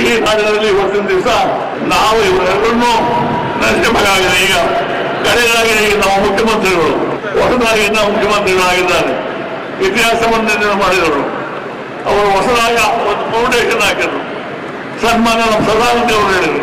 ಇಡೀ ನಾಡಿನಲ್ಲಿ ಇವತ್ತಿನ ದಿವಸ ನಾವು ಇವರೆಲ್ಲರನ್ನೂ ನಡೆಸಬೇಕಾಗಿದೆ ಈಗ ಕಡೆಯದಾಗಿ ಈಗ ನಮ್ಮ ಮುಖ್ಯಮಂತ್ರಿಗಳು ಹೊಸದಾಗಿ ನಾವು ಮುಖ್ಯಮಂತ್ರಿಗಳಾಗಿದ್ದಾರೆ ಇತಿಹಾಸವನ್ನು ನಿರ್ಣಯ ಮಾಡಿದರು ಅವರು ಹೊಸದಾಗಿ ಒಂದು ಫೌಂಡೇಶನ್ ಹಾಕಿದ್ರು ಸನ್ಮಾನ ನಮ್ಮ ಸದಾನಂದ ಅವರು ಹೇಳಿದರು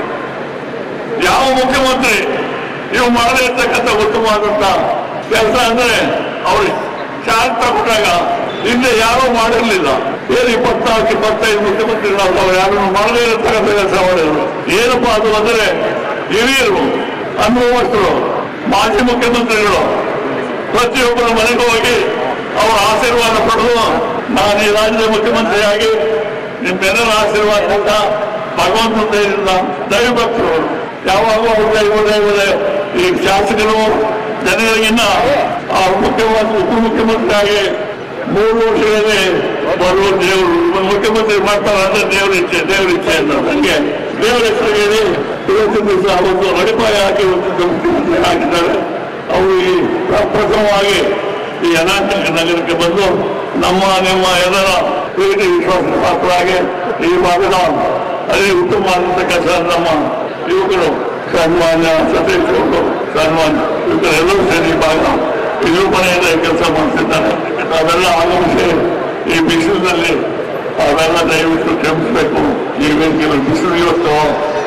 ಯಾವ ಮುಖ್ಯಮಂತ್ರಿ ಇವು ಮಾಡದೇ ಇರ್ತಕ್ಕಂಥ ಉತ್ತಮವಾದಂತ ಕೆಲಸ ಅಂದ್ರೆ ಅವರು ಶಾಂತ ಕೊಟ್ಟಾಗ ಹಿಂದೆ ಯಾರೂ ಮಾಡಿರಲಿಲ್ಲ ಏನು ಇಪ್ಪತ್ನಾಲ್ಕು ಇಪ್ಪತ್ತೈದು ಮುಖ್ಯಮಂತ್ರಿಗಳು ಅವ್ರು ಯಾರನ್ನು ಮಾಡದೇ ಇರತಕ್ಕಂಥ ಕೆಲಸ ಮಾಡಿದ್ರು ಏನಪ್ಪಾ ಅದು ಅಂದ್ರೆ ಹಿರಿಯರು ಅನುಭವಸ್ಥರು ಮಾಜಿ ಮುಖ್ಯಮಂತ್ರಿಗಳು ಪ್ರತಿಯೊಬ್ಬರ ಮನೆಗೆ ಹೋಗಿ ಅವರ ಆಶೀರ್ವಾದ ಪಡೆದು ನಾನು ಈ ರಾಜ್ಯದ ಮುಖ್ಯಮಂತ್ರಿಯಾಗಿ ನಿಮ್ಮೆಲ್ಲರ ಆಶೀರ್ವಾದದಿಂದ ಭಗವಂತನ ದಯದಿಂದ ದೈವಭಕ್ತರು ಯಾವಾಗಲೂ ಅವ್ರ ದೈವ ದೈವದ ಈ ಶಾಸಕರು ಜನರಿಗಿನ್ನ ಆ ಮುಖ್ಯಮಂತ್ರಿ ಉಪ ಮುಖ್ಯಮಂತ್ರಿಯಾಗಿ ಮೂರು ವರ್ಷಗಳಲ್ಲಿ ಬರುವ ದೇವರು ಮುಖ್ಯಮಂತ್ರಿ ಮಾಡ್ತಾರೆ ಅಂದ್ರೆ ದೇವರ ಇಚ್ಛೆ ದೇವರ ಇಚ್ಛೆ ಅಂತ ನನಗೆ ದೇವರ ಹೆಸರಿಗೆ ಹೇಳಿ ಇವತ್ತಿನ ದಿವಸ ಒಂದು ಅಡಿಪಾಯ ಹಾಕಿ ಇವತ್ತಿನ ಮುಖ್ಯಮಂತ್ರಿ ಆಗಿದ್ದಾರೆ ಅವರು ಈ ಪ್ರಪ್ರಥಮವಾಗಿ ಈ ಅನಾಥ ನಗರಕ್ಕೆ ಬಂದು ನಮ್ಮ ನಿಮ್ಮ ಎಲ್ಲರ ಪ್ರೀತಿ ವಿಶ್ವಾಸ ಪಾತ್ರರಾಗಿ ಈ ಭಾಗದ ಅದೇ ಉತ್ತಮವಾದಂಥ ಕೆಲಸ ನಮ್ಮ ಯುವಕರು ಸನ್ಮಾನ್ಯ ಸತೀಶ್ ಅವರು ಸನ್ಮಾನ್ಯ ಯುವಕರು ಎಲ್ಲರೂ ಸೇರಿ ಈ ಭಾಗ ನಿರೂಪಣೆಯಿಂದ ಕೆಲಸ ಮಾಡ್ತಿದ್ದಾರೆ ಅವೆಲ್ಲ ಆಗಮಿಸಿ ಈ ಬಿಸಿಲಿನಲ್ಲಿ ಅವೆಲ್ಲ ದಯವಿಟ್ಟು ಕ್ಷಮಿಸಬೇಕು ಈ ವೇದಿಕೆಯಲ್ಲಿ ಬಿಸಿಲು ಇವತ್ತು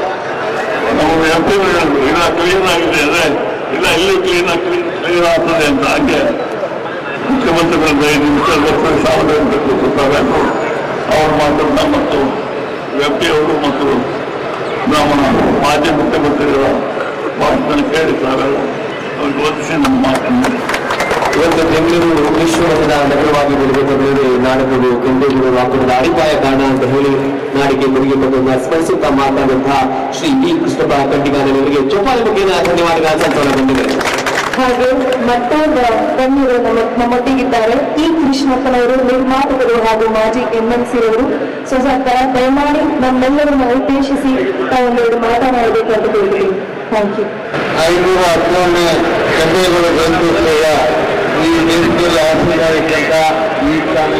ನಮ್ಮ ಎಂಪಿಗಳು ಹೇಳಿದ್ರು ಇಲ್ಲ ಕ್ಲೀನ್ ಆಗಿದೆ ಅಂದ್ರೆ ಇಲ್ಲ ಇಲ್ಲಿ ಕ್ಲೀನ್ ಆಗಿ ಕ್ಲೀನ್ ಆಗ್ತದೆ ಅಂತ ಹಾಗೆ ಮುಖ್ಯಮಂತ್ರಿಗಳ ಐದು ನಿಮಿಷ ಡಾಕ್ಟರ್ ಸಾವಯವ ಕೂತಾರೆ ಅವ್ರ ಮಾತನ್ನ ಮತ್ತು ವ್ಯಕ್ತಿ ಅವರು ಮತ್ತು ನಮ್ಮ ಮಾಜಿ ಮುಖ್ಯಮಂತ್ರಿಗಳ ಮಾತನ್ನು ಕೇಳಿದ್ದಾರೆ ಅವ್ರಿಗೆ ಓದಿಸಿ ನಮ್ಮ ಮಾತನ್ನು ಇವತ್ತು ಬೆಂಗಳೂರು ವಿಶ್ವಮಟ್ಟದ ನಗರವಾಗಿ ಬೆಳೆದುಕೊಂಡರೆ ನಾಡಗಳು ಕೆಂಪೇಗೌಡರು ಹಾಕಿದ ಅಡಿಪಾಯ ಕಾರಣ ಅಂತ ಹೇಳಿ ನಾಡಿಗೆ ಕೊಡುಗೆ ಕೊಟ್ಟನ್ನ ಸ್ಮರಿಸುತ್ತಾ ಮಾತನಾಡುತ್ತಾ ಶ್ರೀ ಬಿ ಕೃಷ್ಣಪ್ಪ ಕಂಟಿಗಾನವರಿಗೆ ಚೊಪ್ಪಾದ ಮುಖೇನ ಧನ್ಯವಾದಗಳ ಸಂತೋಷ ಬಂದಿದೆ ಹಾಗೆ ಮತ್ತೊಬ್ಬ ಗಣ್ಯರು ನಮ್ಮ ನಮ್ಮೊಟ್ಟಿಗಿದ್ದಾರೆ ಈ ಕೃಷ್ಣಪ್ಪನವರು ನಿರ್ಮಾಪಕರು ಹಾಗೂ ಮಾಜಿ ಎಂಎಲ್ಸಿ ಅವರು ಸೊ ಸರ್ ದ- ದಯಮಾಡಿ ನಮ್ಮೆಲ್ಲರನ್ನು ಉದ್ದೇಶಿಸಿ ತಾವೊಂದೆರಡು ಮಾತನಾಡಬೇಕು ಅಂತ ಹೇಳ್ತೀನಿ ಥ್ಯಾಂಕ್ ಯು ಐನೂರ ಹದಿನೇಳನೇ ಕೆಂಪೇಗೌಡ ಜಯಂತ್ಯೋತ್ಸವ ಈ ವೇದಿಕೆಯಲ್ಲಿ ಆಸೀನರಾಗಿದ್ದಂಥ ಈ ತಾನೇ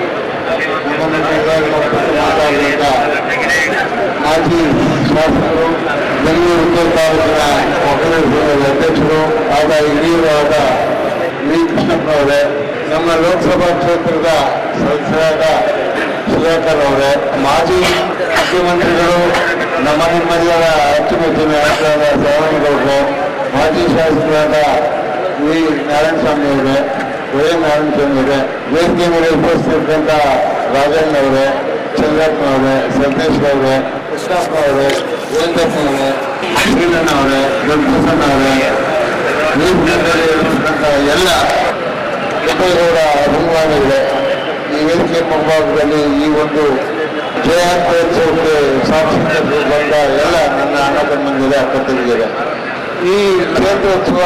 ನಮ್ಮನ್ನು ಎಲ್ಲರೂ ಮಾತಾಡಿದಂಥ ಮಾಜಿ ಶಾಸಕರು ಬೆಂಗಳೂರು ಉತ್ತರ ತಾಲೂಕಿನ ಕಾಂಗ್ರೆಸ್ ಸಂಘದ ಅಧ್ಯಕ್ಷರು ಆದ ಹಿರಿಯರು ಆದ ವಿ ಕೃಷ್ಣಪ್ಪನವರೇ ನಮ್ಮ ಲೋಕಸಭಾ ಕ್ಷೇತ್ರದ ಸದಸ್ಯರಾದ ಸುಧಾಕರ್ ಅವರೇ ಮಾಜಿ ಮುಖ್ಯಮಂತ್ರಿಗಳು ನಮ್ಮ ನಿಮ್ಮೆಲ್ಲರ ಅಚ್ಚುಮೆಚ್ಚಿನ ನಾಯಕರಾದ ಶ್ರವಣಗೌಡರು ಮಾಜಿ ಶಾಸಕರಾದ ವಿ ನಾರಾಯಣಸ್ವಾಮಿ ಅವರೇ ವೈ ನಾರಾಯಣಸ್ವಾಮಿ ಅವರೇ ವೇದಿಕೆ ಮೇಲೆ ಉಪಸ್ಥಿತರಿದ್ದಂಥ ರಾಜಣ್ಣ ಅವರೇ ಚಂದ್ರಪ್ಪ ಅವರೇ ಸತೀಶ್ ಅವರೇ ಕೃಷ್ಣಪ್ಪ ಅವರೇ ವೇಂಕಪ್ಪ ಅವರೇ ಶ್ರೀರಣ್ಣ ಅವರೇ ದೊಡ್ಡಸಣ್ಣ ಅವರೇ ವೇದಿಕೆಯಲ್ಲಿ ಇರ್ತಕ್ಕಂಥ ಎಲ್ಲ ಕೆಂಪೇಗೌಡ ಅಭಿಮಾನಿಗಳೇ ಈ ವೇದಿಕೆ ಮುಂಭಾಗದಲ್ಲಿ ಈ ಒಂದು ಜಯಂತ್ಯೋತ್ಸವಕ್ಕೆ ಸಾಕ್ಷಿಗಳು ಬಂದ ಎಲ್ಲ ನನ್ನ ಅಣ್ಣ ತಮ್ಮಂದಿರ ಅಕ್ಕ ತಂಗಿಯರೇ ಈ ಜಯಂತ್ಯೋತ್ಸವ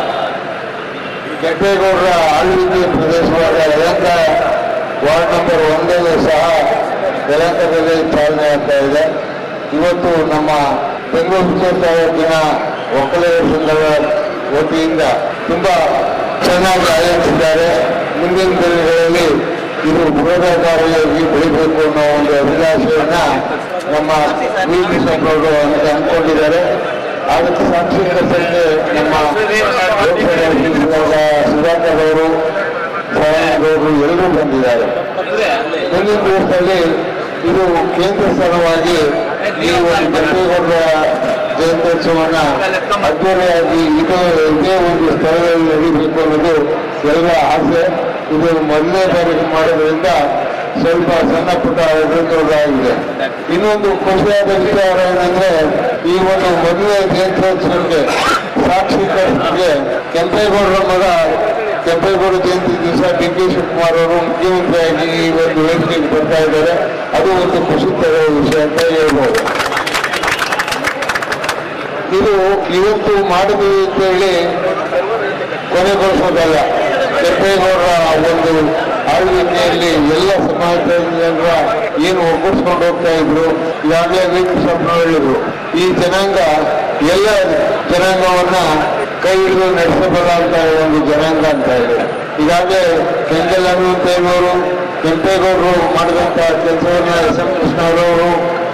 ಕೆಂಪೇಗೌಡರ ಆಳ್ವಿಕೆ ಪ್ರದೇಶವಾದ ಯಲಹಂಕ ವಾರ್ಡ್ ನಂಬರ್ ಒಂದಲ್ಲೂ ಸಹ ಯಲಹಂಕದಲ್ಲಿ ಚಾಲನೆ ಆಗ್ತಾ ಇದೆ ಇವತ್ತು ನಮ್ಮ ಬೆಂಗಳೂರು ಉತ್ತರ ತಾಲೂಕಿನ ಒಕ್ಕಲಿಗರ ಸಂಘದ ವತಿಯಿಂದ ತುಂಬಾ ಚೆನ್ನಾಗಿ ಆಯೋಜಿಸಿದ್ದಾರೆ ಮುಂದಿನ ದಿನಗಳಲ್ಲಿ ಇದು ಬೃಹದಾಕಾರಿಯಾಗಿ ಬೆಳಿಬೇಕು ಅನ್ನೋ ಒಂದು ಅಭಿಲಾಷೆಯನ್ನ ನಮ್ಮ ವಿ ಕೃಷ್ಣಪ್ಪನವರು ಅಂತ ಅಂದ್ಕೊಂಡಿದ್ದಾರೆ ಅದಕ್ಕೆ ಸಾಕ್ಷಿ ಸಂಖ್ಯೆ ನಮ್ಮ ಲೋಕಸಭಾ ಸದಸ್ಯರಾದ ಸುಧಾಕರ್ ಅವರು ಗೌಡರು ಎಲ್ಲರೂ ಬಂದಿದ್ದಾರೆ ಮುಂದಿನ ದಿವಸದಲ್ಲಿ ಇದು ಕೇಂದ್ರ ಸ್ಥಳವಾಗಿ ಈ ಒಂದು ಕೆಂಪೇಗೌಡರ ಜಯಂತ್ಯೋತ್ಸವನ್ನ ಅದ್ದೂರಿಯಾಗಿ ಇದು ಇದೇ ಒಂದು ಸ್ಥಳದಲ್ಲಿ ನಡೀಬೇಕು ಅನ್ನೋದು ಎಲ್ಲರ ಆಸೆ ಇದು ಮೊದಲನೇ ಬಾರಿಗೆ ಮಾಡೋದ್ರಿಂದ ಸ್ವಲ್ಪ ಸಣ್ಣ ಪುಟ್ಟ ಅಭಿವೃದ್ಧಿಗಳಾಗಿದೆ ಇನ್ನೊಂದು ಖುಷಿಯಾದ ವಿಚಾರ ಏನಂದ್ರೆ ಈ ಒಂದು ಮೊದಲನೇ ಜಯಂತ್ಯೋತ್ಸವಕ್ಕೆ ಸಾಕ್ಷೀಕರಣಕ್ಕೆ ಕೆಂಪೇಗೌಡರ ಮಗ ಕೆಂಪೇಗೌಡ ಜಯಂತಿ ದಿವಸ ಡಿ ಕೆ ಶಿವಕುಮಾರ್ ಅವರು ಮುಖ್ಯಮಂತ್ರಿಯಾಗಿ ಈ ಒಂದು ವೇದಿಕೆಗೆ ಬರ್ತಾ ಇದ್ದಾರೆ ಅದು ಒಂದು ಖುಷಿ ತರೋ ವಿಷಯ ಅಂತ ಹೇಳ್ಬೋದು ಇದು ಇವತ್ತು ಮಾಡಿದ್ವಿ ಅಂತ ಹೇಳಿ ಕೊನೆಗೊಳಿಸೋದಲ್ಲ ಕೆಂಪೇಗೌಡರ ಒಂದು ಆಳ್ವಿಕೆಯಲ್ಲಿ ಎಲ್ಲ ಸಮಾಜದ ಜನರ ಏನು ಒಗ್ಗೂಡಿಸ್ಕೊಂಡು ಹೋಗ್ತಾ ಇದ್ರು ಈಗಾಗಲೇ ವಿ ಕೃಷ್ಣಪ್ಪ ಹೇಳಿದ್ರು ಈ ಜನಾಂಗ ಎಲ್ಲ ಜನಾಂಗವನ್ನ ಕೈ ಹಿಡಿದು ನಡೆಸಬಲ್ಲ ಒಂದು ಜನಾಂಗ ಅಂತ ಇದೆ ಈಗಾಗಲೇ ಕೆಂಗಲ್ ಹನುಮಂತಯ್ಯನವರು ಕೆಂಪೇಗೌಡರು ಮಾಡಿದಂತ ಕೆಲಸವನ್ನ ಎಸ್ ಎಂ ಕೃಷ್ಣರವರು